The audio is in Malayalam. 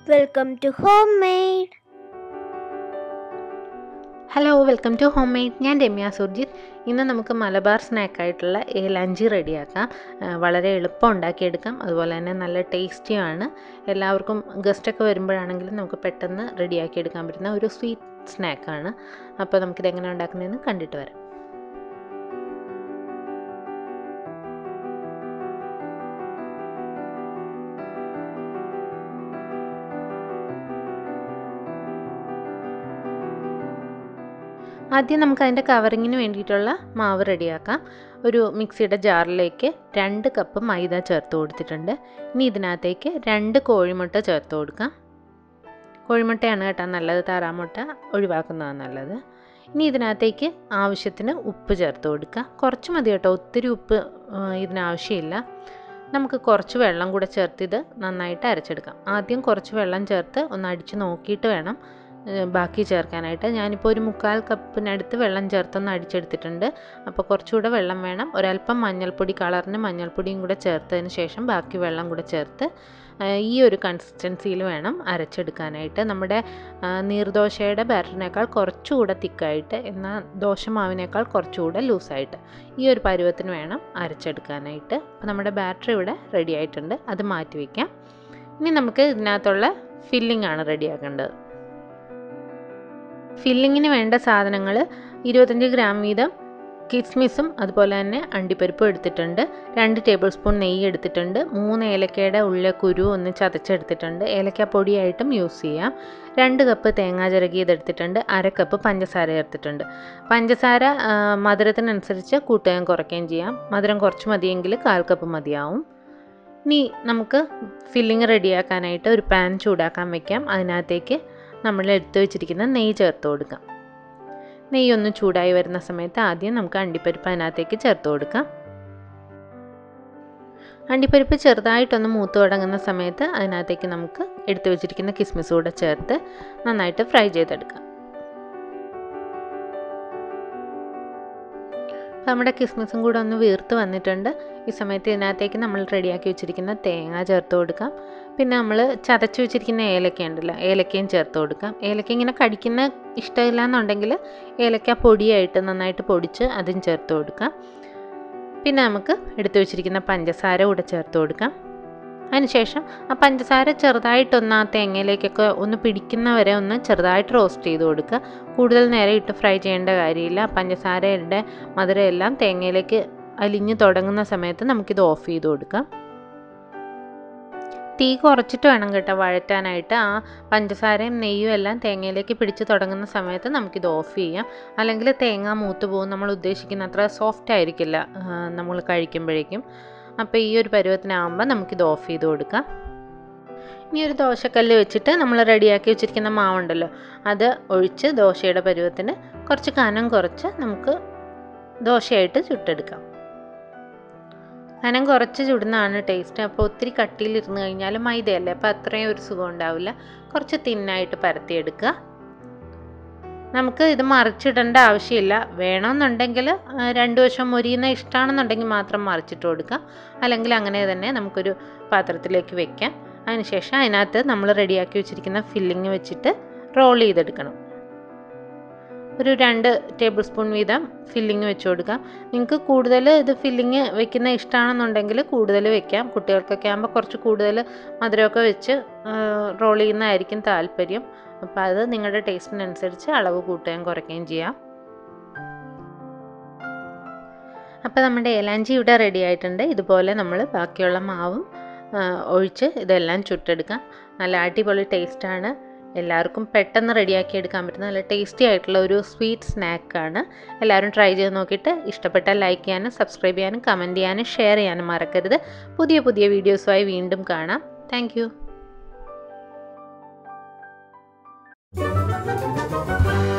Welcome to Homemade. Hello welcome to homemade ഞാൻ രമ്യ സുർജിത്ത് ഇന്ന് നമുക്ക് മലബാർ സ്നാക്കായിട്ടുള്ള ഏലഞ്ചി റെഡിയാക്കാം ആ, വളരെ എളുപ്പം ഉണ്ടാക്കിയെടുക്കാം അതുപോലെ തന്നെ നല്ല ടേസ്റ്റിയാണ് എല്ലാവർക്കും ഗസ്റ്റൊക്കെ വരുമ്പോഴാണെങ്കിലും നമുക്ക് പെട്ടെന്ന് റെഡിയാക്കിയെടുക്കാൻ പറ്റുന്ന ഒരു സ്വീറ്റ് സ്നാക്കാണ് അപ്പോൾ നമുക്കിത് എങ്ങനെ ഉണ്ടാക്കുന്നതെന്ന് കണ്ടിട്ട് വരാം ആദ്യം നമുക്ക് അതിൻ്റെ കവറിങ്ങിന് വേണ്ടിയിട്ടുള്ള മാവ് റെഡിയാക്കാം ഒരു മിക്സിയുടെ ജാറിലേക്ക് രണ്ട് കപ്പ് മൈദ ചേർത്ത് കൊടുത്തിട്ടുണ്ട് ഇനി ഇതിനകത്തേക്ക് രണ്ട് കോഴിമുട്ട ചേർത്ത് കൊടുക്കാം കോഴിമുട്ടയാണ് കേട്ടോ നല്ലത് താറാമുട്ട ഒഴിവാക്കുന്നതാണ് നല്ലത് ഇനി ഇതിനകത്തേക്ക് ആവശ്യത്തിന് ഉപ്പ് ചേർത്ത് കൊടുക്കുക കുറച്ച് മതി കേട്ടോ ഒത്തിരി ഉപ്പ് ആ, ഇതിനാവശ്യമില്ല നമുക്ക് കുറച്ച് വെള്ളം കൂടെ ചേർത്ത് ഇത് നന്നായിട്ട് അരച്ചെടുക്കാം ആദ്യം കുറച്ച് വെള്ളം ചേർത്ത് ഒന്ന് അടിച്ച് നോക്കിയിട്ട് വേണം ഏഹ് ബാക്കി ചേർക്കാനായിട്ട് ഞാനിപ്പോൾ ഒരു മുക്കാൽ കപ്പിനടുത്ത് വെള്ളം ചേർത്തൊന്ന് അടിച്ചെടുത്തിട്ടുണ്ട് അപ്പോൾ കുറച്ചുകൂടെ വെള്ളം വേണം ഒരല്പം മഞ്ഞൾപ്പൊടി കളറിന് മഞ്ഞൾപ്പൊടിയും കൂടെ ചേർത്തതിന് ശേഷം ബാക്കി വെള്ളം കൂടെ ചേർത്ത് ഏഹ് ഈ ഒരു കൺസിസ്റ്റൻസിയിൽ വേണം അരച്ചെടുക്കാനായിട്ട് നമ്മുടെ ആ, നീർദോശയുടെ ബാറ്ററിനേക്കാൾ കുറച്ചുകൂടെ തിക്കായിട്ട് എന്നാൽ ദോശമാവിനേക്കാൾ കുറച്ചുകൂടെ ലൂസായിട്ട് ഈ ഒരു പരുവത്തിന് വേണം അരച്ചെടുക്കാനായിട്ട് അപ്പോൾ നമ്മുടെ ബാറ്ററി ഇവിടെ റെഡി ആയിട്ടുണ്ട് അത് മാറ്റി വയ്ക്കാം ഇനി നമുക്ക് ഇതിനകത്തുള്ള ഫില്ലിംഗ് ആണ് റെഡിയാക്കേണ്ടത് ഫില്ലിങ്ങിന് വേണ്ട സാധനങ്ങൾ ഇരുപത്തഞ്ച് ഗ്രാം വീതം കിസ്മിസും അതുപോലെ തന്നെ അണ്ടിപ്പരിപ്പും എടുത്തിട്ടുണ്ട് രണ്ട് ടേബിൾ സ്പൂൺ നെയ്യ് എടുത്തിട്ടുണ്ട് മൂന്ന് ഏലക്കയുടെ ഉള്ള കുരു ഒന്ന് ചതച്ചെടുത്തിട്ടുണ്ട് ഏലക്ക പൊടിയായിട്ടും യൂസ് ചെയ്യാം രണ്ട് കപ്പ് തേങ്ങാ ചിരകിയത് എടുത്തിട്ടുണ്ട് അര കപ്പ് പഞ്ചസാര ചേർത്തിട്ടുണ്ട് പഞ്ചസാര ആ, മധുരത്തിനനുസരിച്ച് കൂട്ടുകയും കുറയ്ക്കുകയും ചെയ്യാം മധുരം കുറച്ച് മതിയെങ്കിൽ കാൽ കപ്പ് മതിയാവും ഇനി നമുക്ക് ഫില്ലിങ് റെഡിയാക്കാനായിട്ട് ഒരു പാൻ ചൂടാക്കാൻ വെക്കാം അതിനകത്തേക്ക് നമ്മൾ എടുത്തു വെച്ചിരിക്കുന്ന നെയ്യ് ചേർത്ത് കൊടുക്കാം നെയ്യ് ഒന്ന് ചൂടായി വരുന്ന സമയത്ത് ആദ്യം നമുക്ക് അണ്ടിപ്പരിപ്പ് അതിനകത്തേക്ക് ചേർത്ത് കൊടുക്കാം അണ്ടിപ്പരിപ്പ് ചെറുതായിട്ടൊന്ന് മൂത്ത് തുടങ്ങുന്ന സമയത്ത് അതിനകത്തേക്ക് നമുക്ക് എടുത്തു വെച്ചിരിക്കുന്ന കിസ്മിസ് കൂടെ ചേർത്ത് നന്നായിട്ട് ഫ്രൈ ചെയ്തെടുക്കാം അപ്പോൾ നമ്മുടെ കിസ്മിസും കൂടെ ഒന്ന് വീർത്ത് വന്നിട്ടുണ്ട് ഈ സമയത്ത് ഇതിനകത്തേക്ക് നമ്മൾ റെഡിയാക്കി വെച്ചിരിക്കുന്ന തേങ്ങ ചേർത്ത് കൊടുക്കാം പിന്നെ നമ്മൾ ചതച്ച് വെച്ചിരിക്കുന്ന ഏലക്ക ഉണ്ടല്ലോ ഏലക്കയും ചേർത്ത് കൊടുക്കാം ഏലക്ക ഇങ്ങനെ കടിക്കുന്ന ഇഷ്ടമില്ല എന്നുണ്ടെങ്കിൽ ഏലക്ക പൊടിയായിട്ട് നന്നായിട്ട് പൊടിച്ച് അതും ചേർത്ത് കൊടുക്കാം പിന്നെ നമുക്ക് എടുത്തു വെച്ചിരിക്കുന്ന പഞ്ചസാര കൂടെ ചേർത്ത് കൊടുക്കാം അതിനുശേഷം ആ പഞ്ചസാര ചെറുതായിട്ടൊന്ന് ആ തേങ്ങയിലേക്കൊക്കെ ഒന്ന് പിടിക്കുന്ന വരെ ഒന്ന് ചെറുതായിട്ട് റോസ്റ്റ് ചെയ്ത് കൊടുക്കുക കൂടുതൽ നേരം ഇട്ട് ഫ്രൈ ചെയ്യേണ്ട കാര്യമില്ല പഞ്ചസാരയുടെ മധുരം എല്ലാം തേങ്ങയിലേക്ക് അലിഞ്ഞ് തുടങ്ങുന്ന സമയത്ത് നമുക്കിത് ഓഫ് ചെയ്ത് കൊടുക്കാം തീ കുറച്ചിട്ട് വേണം കേട്ടോ വഴറ്റാനായിട്ട് ആ പഞ്ചസാരയും നെയ്യും എല്ലാം തേങ്ങയിലേക്ക് പിടിച്ച് തുടങ്ങുന്ന സമയത്ത് നമുക്കിത് ഓഫ് ചെയ്യാം അല്ലെങ്കിൽ തേങ്ങ മൂത്ത് പോകും നമ്മൾ ഉദ്ദേശിക്കുന്ന അത്ര സോഫ്റ്റ് ആയിരിക്കില്ല ആ, നമ്മൾ കഴിക്കുമ്പോഴേക്കും അപ്പോൾ ഈ ഒരു പരുവത്തിനാകുമ്പോൾ നമുക്കിത് ഓഫ് ചെയ്ത് കൊടുക്കാം ഇനി ഒരു ദോശക്കല്ല് വെച്ചിട്ട് നമ്മൾ റെഡിയാക്കി വെച്ചിരിക്കുന്ന മാവുണ്ടല്ലോ അത് ഒഴിച്ച് ദോശയുടെ പരുവത്തിന് കുറച്ച് കനം കുറച്ച് നമുക്ക് ദോശയായിട്ട് ചുട്ടെടുക്കാം കനം കുറച്ച് ചുടുന്നതാണ് ടേസ്റ്റ് അപ്പോൾ ഒത്തിരി കട്ടിയിലിരുന്ന് കഴിഞ്ഞാൽ മൈദയല്ലേ അപ്പോൾ അത്രയും ഒരു സുഖം ഉണ്ടാവില്ല കുറച്ച് തിന്നായിട്ട് പരത്തിയെടുക്കുക നമുക്ക് ഇത് മറിച്ചിടേണ്ട ആവശ്യമില്ല വേണമെന്നുണ്ടെങ്കിൽ ആ, രണ്ട് വശം മൊരിയുന്ന ഇഷ്ടമാണെന്നുണ്ടെങ്കിൽ മാത്രം മറിച്ചിട്ട് കൊടുക്കാം അല്ലെങ്കിൽ അങ്ങനെ തന്നെ നമുക്കൊരു പാത്രത്തിലേക്ക് വെക്കാം അതിനുശേഷം അതിനകത്ത് നമ്മൾ റെഡിയാക്കി വെച്ചിരിക്കുന്ന ഫില്ലിങ് വെച്ചിട്ട് റോൾ ചെയ്തെടുക്കണം ഒരു രണ്ട് ടേബിൾ സ്പൂൺ വീതം ഫില്ലിങ് വെച്ച് കൊടുക്കാം നിങ്ങൾക്ക് കൂടുതൽ ഇത് ഫില്ലിങ് വെക്കുന്ന ഇഷ്ടമാണെന്നുണ്ടെങ്കിൽ കൂടുതൽ വെക്കാം കുട്ടികൾക്കൊക്കെ ആകുമ്പോൾ കുറച്ച് കൂടുതൽ മധുരമൊക്കെ വെച്ച് റോൾ ചെയ്യുന്നതായിരിക്കും താല്പര്യം അപ്പോൾ അത് നിങ്ങളുടെ ടേസ്റ്റിനനുസരിച്ച് അളവ് കൂട്ടുകയും കുറയ്ക്കുകയും ചെയ്യാം അപ്പോൾ നമ്മുടെ ഏലാഞ്ചി ഇവിടെ റെഡി ആയിട്ടുണ്ട് ഇതുപോലെ നമ്മൾ ബാക്കിയുള്ള മാവും ആ, ഒഴിച്ച് ഇതെല്ലാം ചുട്ടെടുക്കാം നല്ല അടിപൊളി ടേസ്റ്റാണ് എല്ലാവർക്കും പെട്ടെന്ന് റെഡിയാക്കി എടുക്കാൻ പറ്റുന്ന നല്ല ടേസ്റ്റി ആയിട്ടുള്ള ഒരു സ്വീറ്റ് സ്നാക്കാണ് എല്ലാവരും ട്രൈ ചെയ്ത് നോക്കിയിട്ട് ഇഷ്ടപ്പെട്ടാൽ ലൈക്ക് ചെയ്യാനും സബ്സ്ക്രൈബ് ചെയ്യാനും കമൻറ്റ് ചെയ്യാനും ഷെയർ ചെയ്യാനും മറക്കരുത് പുതിയ പുതിയ വീഡിയോസുമായി വീണ്ടും കാണാം താങ്ക്